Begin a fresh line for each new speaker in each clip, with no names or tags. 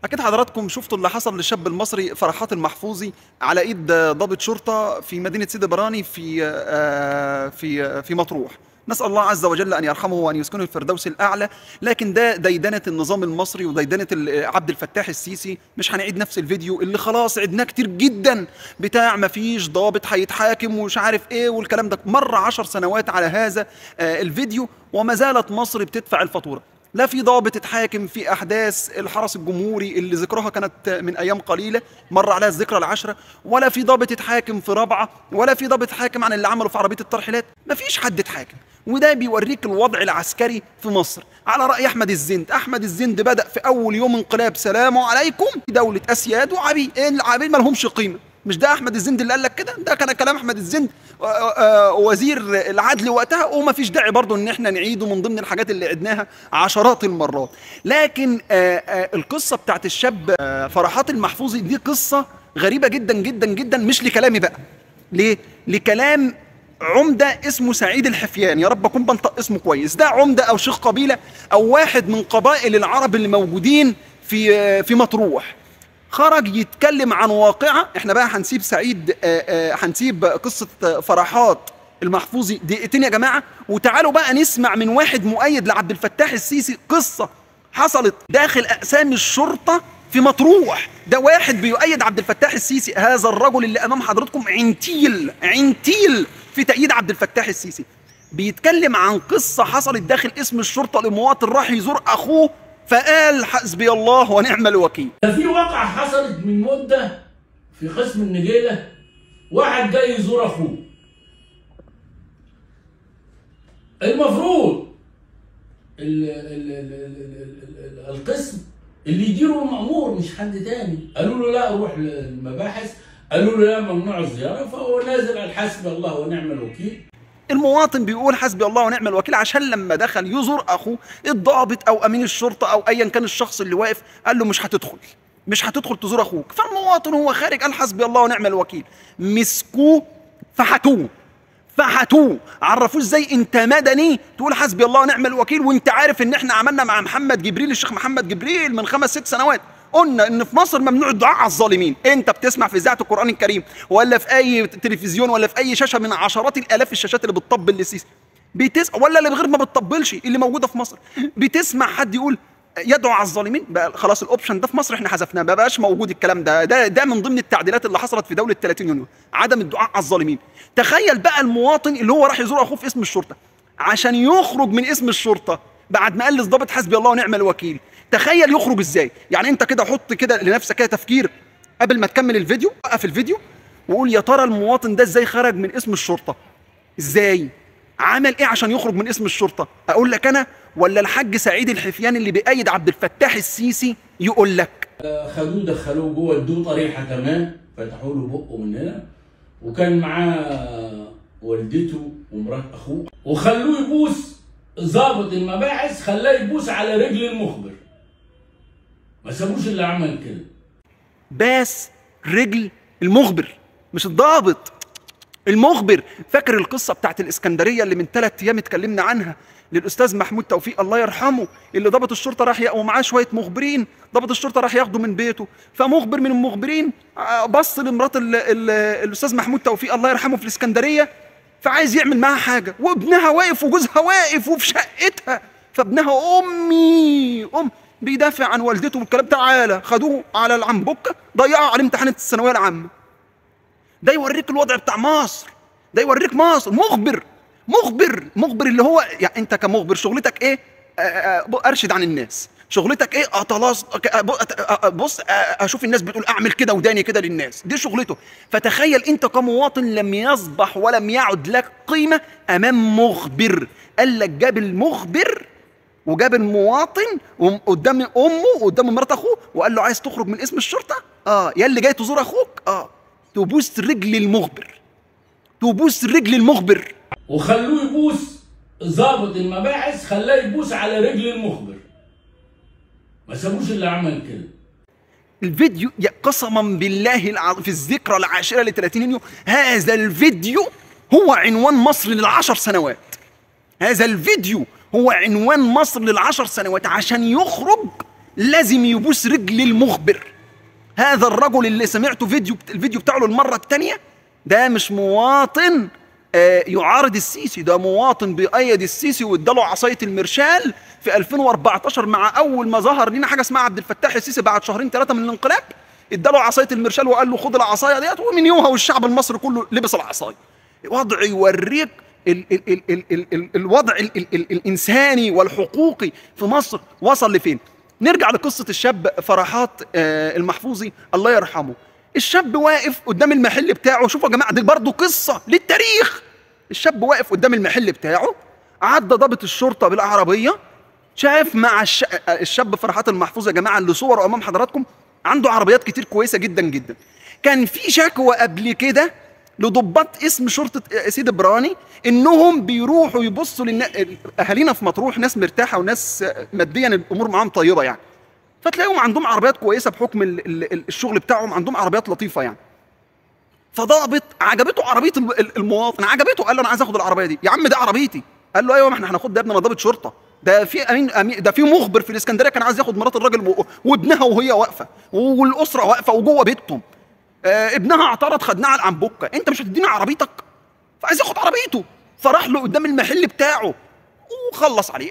اكيد حضراتكم شفتوا اللي حصل للشاب المصري فرحات المحفوظي على ايد ضابط شرطه في مدينه سيدي براني في آه، في في مطروح نسال الله عز وجل ان يرحمه وان يسكنه الفردوس الاعلى لكن ده ديدنه النظام المصري وديدنه ال- عبد الفتاح السيسي مش هنعيد نفس الفيديو اللي خلاص عدناه كتير جدا بتاع ما فيش ضابط هيتحاكم ومش عارف ايه والكلام ده مر عشر سنوات على هذا آه، الفيديو وما زالت مصر بتدفع الفاتوره لا في ضابط اتحاكم في احداث الحرس الجمهوري اللي ذكرها كانت من ايام قليله مر عليها الذكرى العشره ولا في ضابط اتحاكم في رابعه ولا في ضابط حاكم عن اللي عمله في عربيه الترحيلات مفيش حد اتحاكم وده بيوريك الوضع العسكري في مصر على راي احمد الزند احمد الزند بدا في اول يوم انقلاب سلام عليكم دوله اسياد وعبيد إيه العبيد ما لهمش قيمه مش ده احمد الزند اللي قال لك كده ده كان كلام احمد الزند آه، آه، وزير العدل وقتها وما فيش داعي برضه ان احنا نعيده من ضمن الحاجات اللي عدناها عشرات المرات لكن آه، آه، القصه بتاعت الشاب آه، فرحات المحفوظي دي قصه غريبه جدا جدا جدا مش لكلامي بقى ليه لكلام عمده اسمه سعيد الحفيان يا رب اكون بنطق اسمه كويس ده عمده او شيخ قبيله او واحد من قبائل العرب اللي موجودين في آه، في مطروح خرج يتكلم عن واقعة احنا بقى هنسيب سعيد آه، آه، هنسيب قصة آه، فرحات المحفوظي دقيقتين يا جماعة وتعالوا بقى نسمع من واحد مؤيد لعبد الفتاح السيسي قصة حصلت داخل أقسام الشرطة في مطروح ده واحد بيؤيد عبد الفتاح السيسي هذا الرجل اللي أمام حضراتكم عنتيل عنتيل في تأييد عبد الفتاح السيسي بيتكلم عن قصة حصلت داخل اسم الشرطة لمواطن راح يزور أخوه فقال حسبي الله ونعم الوكيل
ده في واقعة حصلت من مدة في قسم النجيلة واحد جاي يزور أخوه المفروض ال ال ال ال ال ال القسم اللي يديره المأمور مش حد تاني قالوا له لا روح للمباحث قالوا له لا ممنوع الزيارة فهو نازل على حسبي الله ونعم الوكيل
المواطن بيقول حسبي الله ونعم الوكيل عشان لما دخل يزور اخوه الضابط او امين الشرطه او ايا كان الشخص اللي واقف قال له مش هتدخل مش هتدخل تزور اخوك فالمواطن هو خارج قال حسبي الله ونعم الوكيل مسكوه فحتوه فحتوه عرفوه ازاي انت مدني تقول حسبي الله ونعم الوكيل وانت عارف ان احنا عملنا مع محمد جبريل الشيخ محمد جبريل من خمس ست سنوات قلنا ان في مصر ممنوع الدعاء على الظالمين انت بتسمع في اذاعه القران الكريم ولا في اي تلفزيون ولا في اي شاشه من عشرات الالاف الشاشات اللي بتطبل للسيسي بتس ولا اللي غير ما بتطبلش اللي موجوده في مصر بتسمع حد يقول يدعو على الظالمين بقى خلاص الاوبشن ده في مصر احنا حذفناه ما بقاش موجود الكلام ده ده ده من ضمن التعديلات اللي حصلت في دوله 30 يونيو عدم الدعاء على الظالمين تخيل بقى المواطن اللي هو راح يزور اخوه في اسم الشرطه عشان يخرج من اسم الشرطه بعد ما قال للضابط حسبي الله ونعم الوكيل تخيل يخرج ازاي يعني انت كده حط كده لنفسك كده تفكير قبل ما تكمل الفيديو وقف الفيديو وقول يا ترى المواطن ده ازاي خرج من اسم الشرطه ازاي عمل ايه عشان يخرج من اسم الشرطه اقول لك انا ولا الحاج سعيد الحفيان اللي بيأيد عبد الفتاح السيسي يقول لك
خدوه دخلوه جوه ادوه طريحه كمان فتحوا له بقه من هنا وكان معاه والدته ومرات اخوه وخلوه يبوس ضابط المباحث خلاه يبوس على رجل المخبر ما سابوش اللي عمل كده
باس رجل المخبر مش الضابط المخبر فاكر القصه بتاعت الاسكندريه اللي من ثلاث ايام اتكلمنا عنها للاستاذ محمود توفيق الله يرحمه اللي ضابط الشرطه راح يق- ومعاه شويه مخبرين ضابط الشرطه راح ياخده من بيته فمخبر من المخبرين آه، بص لمرات ال- ال- الاستاذ محمود توفيق الله يرحمه في الاسكندريه فعايز يعمل معاها حاجه وابنها واقف وجوزها واقف وفي شقتها فابنها امي ام بيدافع عن والدته والكلام تعالى خدوه على العنبكه ضيعوا على امتحانات الثانويه العامه ده يوريك الوضع بتاع مصر ده يوريك مصر مخبر مخبر مخبر اللي هو يعني انت كمخبر شغلتك ايه آه، آه، ب- ارشد عن الناس شغلتك ايه اطلاص أك- ب- أت- أ- بص آه، اشوف الناس بتقول اعمل كده وداني كده للناس دي شغلته فتخيل انت كمواطن لم يصبح ولم يعد لك قيمه امام مخبر قال لك جاب المخبر وجاب المواطن وم- قدام امه وقدام مرات اخوه وقال له عايز تخرج من اسم الشرطه اه يا اللي جاي تزور اخوك اه تبوس رجل المخبر تبوس رجل المخبر
وخلوه يبوس ضابط المباحث خلاه يبوس على رجل المخبر ما سابوش اللي عمل كده
الفيديو يا قسما بالله العظيم في الذكرى العاشرة ل 30 يونيو هذا الفيديو هو عنوان مصر للعشر سنوات هذا الفيديو هو عنوان مصر للعشر سنوات عشان يخرج لازم يبوس رجل المخبر هذا الرجل اللي سمعته فيديو الفيديو بتاعه للمره الثانيه ده مش مواطن آه، يعارض السيسي ده مواطن بيأيد السيسي واداله عصايه المرشال في 2014 مع اول ما ظهر لنا حاجه اسمها عبد الفتاح السيسي بعد شهرين ثلاثه من الانقلاب اداله عصايه المرشال وقال له خد العصايه ديت ومن يومها والشعب المصري كله لبس العصايه وضع يوريك ال ال ال ال ال ال الوضع ال ال ال الانساني والحقوقي في مصر وصل لفين نرجع لقصه الشاب فرحات آه، المحفوظي الله يرحمه الشاب واقف قدام المحل بتاعه شوفوا يا جماعه دي برضه قصه للتاريخ الشاب واقف قدام المحل بتاعه عدى ضابط الشرطه بالعربيه شاف مع الش... الشاب فرحات المحفوظ يا جماعه اللي صوره امام حضراتكم عنده عربيات كتير كويسه جدا جدا كان في شكوى قبل كده لضباط اسم شرطه سيد براني انهم بيروحوا يبصوا للنا... اهالينا في مطروح ناس مرتاحه وناس ماديا الامور معاهم طيبه يعني فتلاقيهم عندهم عربيات كويسه بحكم ال... ال... الشغل بتاعهم عندهم عربيات لطيفه يعني فضابط عجبته عربيه ال- ال- المواطن عجبته قال له انا عايز اخد العربيه دي يا عم ده عربيتي قال له ايوه ما احنا هناخد ده يا ابني انا ضابط شرطه ده في امين, أمين ده في مخبر في الاسكندريه كان عايز ياخد مرات الراجل و- وابنها وهي واقفه والاسره واقفه وجوه بيتهم آه ابنها اعترض خدناه على العنبوكه انت مش هتديني عربيتك فعايز ياخد عربيته فراح له قدام المحل بتاعه وخلص عليه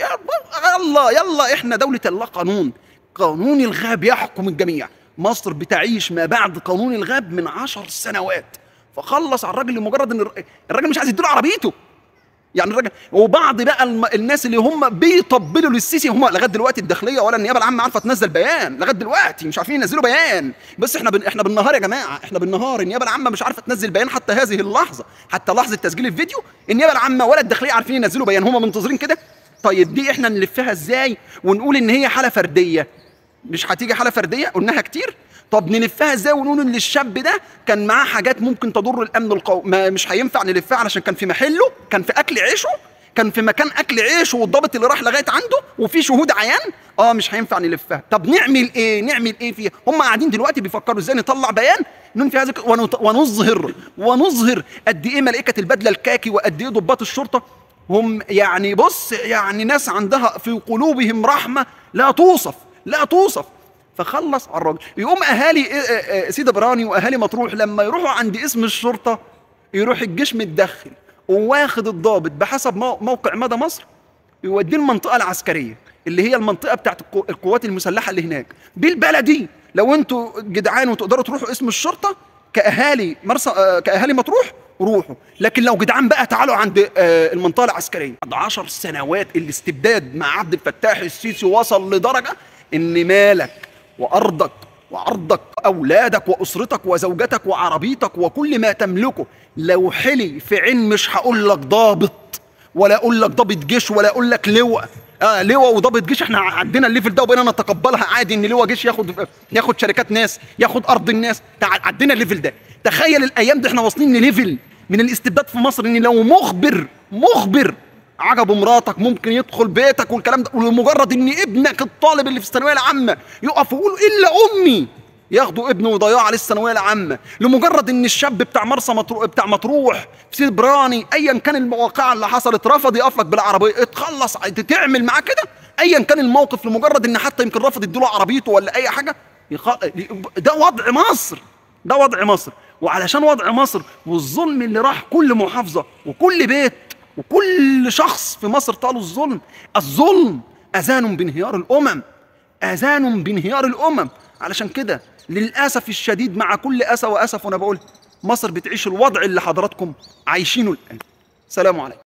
يلا يلا احنا دولة الله قانون قانون الغاب يحكم الجميع مصر بتعيش ما بعد قانون الغاب من عشر سنوات فخلص على الراجل لمجرد ان الر- الراجل مش عايز يديله عربيته يعني الراجل وبعض بقى الم... الناس اللي هم بيطبلوا للسيسي هم لغايه دلوقتي الداخليه ولا النيابه العامه عارفه تنزل بيان لغايه دلوقتي مش عارفين ينزلوا بيان بس احنا بن... احنا بالنهار يا جماعه احنا بالنهار النيابه العامه مش عارفه تنزل بيان حتى هذه اللحظه حتى لحظه تسجيل الفيديو النيابه العامه ولا الداخليه عارفين ينزلوا بيان هم منتظرين كده طيب دي احنا نلفها ازاي ونقول ان هي حاله فرديه مش هتيجي حاله فرديه قلناها كتير طب نلفها ازاي ونقول ان الشاب ده كان معاه حاجات ممكن تضر الامن القومي ما مش هينفع نلفها علشان كان في محله كان في اكل عيشه كان في مكان اكل عيشه والضابط اللي راح لغايه عنده وفي شهود عيان اه مش هينفع نلفها طب نعمل ايه نعمل ايه فيها هم قاعدين دلوقتي بيفكروا ازاي نطلع بيان ننفي هذا ونط- ونظهر ونظهر قد ايه ملائكه البدله الكاكي وقد ايه ضباط الشرطه هم يعني بص يعني ناس عندها في قلوبهم رحمه لا توصف لا توصف فخلص على الراجل يقوم اهالي إيه- إيه- إيه سيدي براني واهالي مطروح لما يروحوا عند اسم الشرطه يروح الجيش متدخل وواخد الضابط بحسب مو- موقع مدى مصر يوديه المنطقه العسكريه اللي هي المنطقه بتاعت القو- القوات المسلحه اللي هناك بالبلدي لو انتوا جدعان وتقدروا تروحوا اسم الشرطه كاهالي مرسى آه، كاهالي مطروح روحوا لكن لو جدعان بقى تعالوا عند آه، المنطقه العسكريه بعد عشر سنوات الاستبداد مع عبد الفتاح السيسي وصل لدرجه ان مالك وارضك وعرضك اولادك واسرتك وزوجتك وعربيتك وكل ما تملكه لو حلي في عين مش هقول لك ضابط ولا اقول لك ضابط جيش ولا اقول لك لواء اه لواء وضابط جيش احنا عدينا الليفل ده وبقينا نتقبلها عادي ان لواء جيش ياخد ياخد شركات ناس ياخد ارض الناس تع- عدينا الليفل ده تخيل الايام دي احنا واصلين لليفل من الاستبداد في مصر ان لو مخبر مخبر عجبه مراتك ممكن يدخل بيتك والكلام ده ولمجرد ان ابنك الطالب اللي في الثانويه العامه يقف ويقول الا امي ياخدوا ابنه ويضيعوا عليه الثانويه العامه لمجرد ان الشاب بتاع مرسى مطروح بتاع مطروح في سيد براني ايا كان المواقع اللي حصلت رفض يقف لك بالعربيه اتخلص تعمل معاه كده ايا كان الموقف لمجرد ان حتى يمكن رفض يديله عربيته ولا اي حاجه يخ... ده وضع مصر ده وضع مصر وعلشان وضع مصر والظلم اللي راح كل محافظه وكل بيت وكل شخص في مصر طالوا الظلم الظلم اذان بانهيار الامم اذان بانهيار الامم علشان كده للاسف الشديد مع كل اسى واسف وانا بقول مصر بتعيش الوضع اللي حضراتكم عايشينه الان سلام عليكم